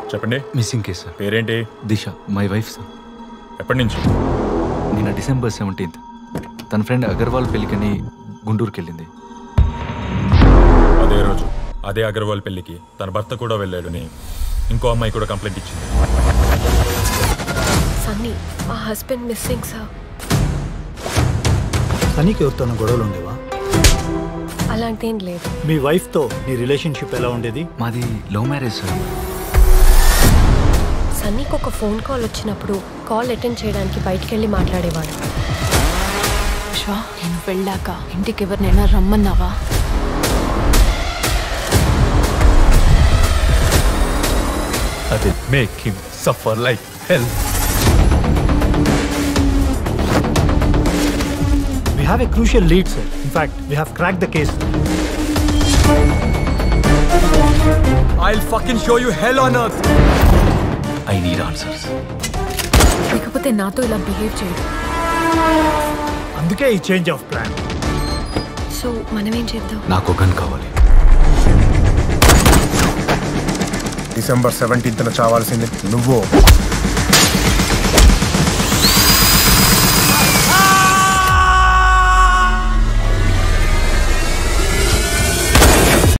చెప్పండి missing case sir పేరేంటి దిశ my wife sir ఎప్పటి నుంచి నిన్న డిసెంబర్ సెవెంటీన్త్ తన ఫ్రెండ్ అగర్వాల్ పెళ్ళికని గుంటూరుకి వెళ్ళింది అదే రోజు అదే అగర్వాల్ పెళ్లికి తన భర్త కూడా వెళ్ళాడని ఇంకో అమ్మాయి కూడా కంప్లైంట్ ఇచ్చింది సన్నీ మా హస్బెండ్ మిస్సింగ్ సార్ సనీకి ఎవరితోనో గొడవలు ఉండేవా అలాంటిదేం లేదు మీ వైఫ్తో నీ రిలేషన్షిప్ ఎలా ఉండేది మాది లవ్ మ్యారేజ్ సార్ సన్నీకి ఒక ఫోన్ కాల్ వచ్చినప్పుడు కాల్ అటెండ్ చేయడానికి బయటికి వెళ్ళి మాట్లాడేవాడు విశ్వ నేను వెళ్ళాక ఇంటికి ఎవరినైనా రమ్మన్నావా I will make him suffer like hell we have a crucial lead sir in fact we have crack the case I fucking show you hell on earth I need answers లేకపోతే నాతో ఇలా బిహేవ్ చేయడు అందుకే ఈ చేంజ్ ఆఫ్ ప్లాన్ సో మనమేం చేద్దాం నాకు gun కావాలి డిసెంబర్ సెవెంటీన్త్న చావాల్సింది నువ్వు